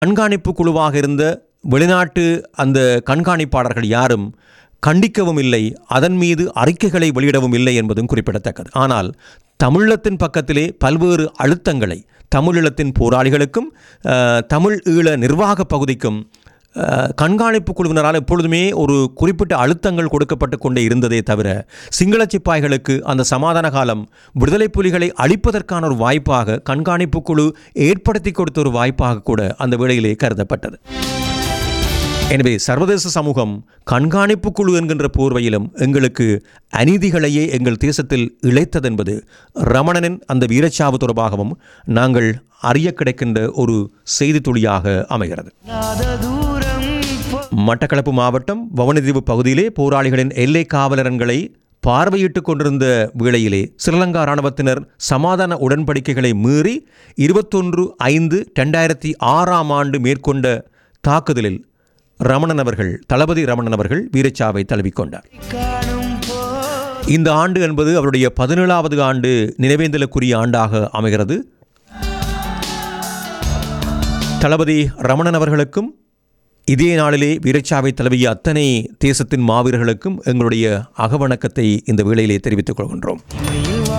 கண்காணிப்பு குழுவாக இருந்த வெளிநாட்டு அந்த கண்காணிப்பாளர்கள் யாரும் கண்டிக்கவும் இல்லை அதன் மீது அறிக்கைகளை வெளியிடவும் இல்லை என்பதும் குறிப்பிடத்தக்கது ஆனால் தமிழத்தின் பக்கத்திலே பல்வேறு அழுத்தங்களை தமிழீழத்தின் போராளிகளுக்கும் அஹ், தமிழ் ஈழ நிர்வாக பகுதிக்கும் அஹ், கண்காணிப்பு குழுவினரால் எப்பொழுதுமே ஒரு குறிப்பிட்ட அழுத்தங்கள் கொடுக்கப்பட்டு கொண்டே இருந்ததே தவிர சிங்கள சிப்பாய்களுக்கு அந்த சமாதான காலம் விடுதலை புலிகளை அழிப்பதற்கான ஒரு வாய்ப்பாக கண்காணிப்பு குழு ஏற்படுத்தி கொடுத்த ஒரு வாய்ப்பாக கூட அந்த வேளையிலே கருதப்பட்டது எனவே சர்வதேச சமூகம் கண்காணிப்பு குழு என்கின்ற போர்வையிலும் எங்களுக்கு அநீதிகளையே எங்கள் தேசத்தில் இழைத்ததென்பது ரமணனின் அந்த வீரச்சாவு தொடர்பாகவும் நாங்கள் அறிய கிடைக்கின்ற ஒரு செய்தி துளியாக அமைகிறது மட்டக்களப்பு மாவட்டம் வவனதீவு பகுதியிலே போராளிகளின் எல்லை காவலரன்களை பார்வையிட்டுக் கொண்டிருந்த வேளையிலே ஸ்ரீலங்கா இராணுவத்தினர் சமாதான உடன்படிக்கைகளை மீறி இருபத்தொன்று ஐந்து ரெண்டாயிரத்தி ஆறாம் ஆண்டு மேற்கொண்ட தாக்குதலில் ரமணன் அவர்கள் தளபதி ரமணன் அவர்கள் வீரச்சாவை தழுவிக்கொண்டார் இந்த ஆண்டு என்பது அவருடைய பதினேழாவது ஆண்டு நினைவேந்தலுக்குரிய ஆண்டாக அமைகிறது தளபதி ரமணன் அவர்களுக்கும் இதே நாளிலே வீரச்சாவை தழுவிய அத்தனை தேசத்தின் மாவீரர்களுக்கும் எங்களுடைய அகவணக்கத்தை இந்த வேளையிலே தெரிவித்துக் கொள்கின்றோம்